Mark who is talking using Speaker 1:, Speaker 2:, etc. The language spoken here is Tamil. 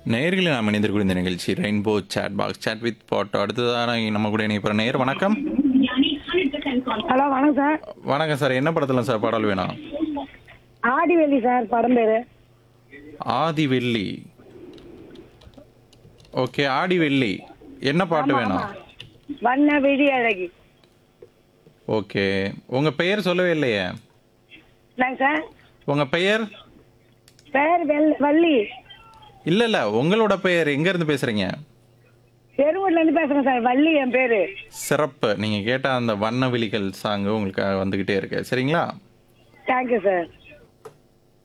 Speaker 1: நேயர்களை நாம் இணைந்திருக்கும் இந்த நிகழ்ச்சி rainbow chat box chat with bot அடுத்ததாக நம்ம கூட இணைப்புற நேயர் வணக்கம்
Speaker 2: ஹலோ வணக்கம் சார்
Speaker 1: வணக்கம் சார் என்ன படத்துல சார் பாடல் வேணும்
Speaker 2: ஆடிவெள்ளி சார் படம் பேரு
Speaker 1: ஆதி வெள்ளி ஓகே ஆடி வெள்ளி என்ன பாட்டு வேணும்
Speaker 2: வண்ண விழி அழகி
Speaker 1: ஓகே உங்க பெயர் சொல்லவே இல்லையே
Speaker 2: என்னங்க சார்
Speaker 1: உங்க பெயர்
Speaker 2: பேர் வெள் வள்ளி
Speaker 1: இல்ல இல்ல உங்களோட பெயர் எங்க இருந்து பேசுறீங்க
Speaker 2: பெருவூர்ல இருந்து பேசுறேன் சார் வள்ளி என் பேரு
Speaker 1: சிறப்பு நீங்க கேட்ட அந்த வண்ண விழிகள் சாங் உங்களுக்கு வந்துகிட்டே இருக்கு சரிங்களா
Speaker 2: தேங்க்யூ சார்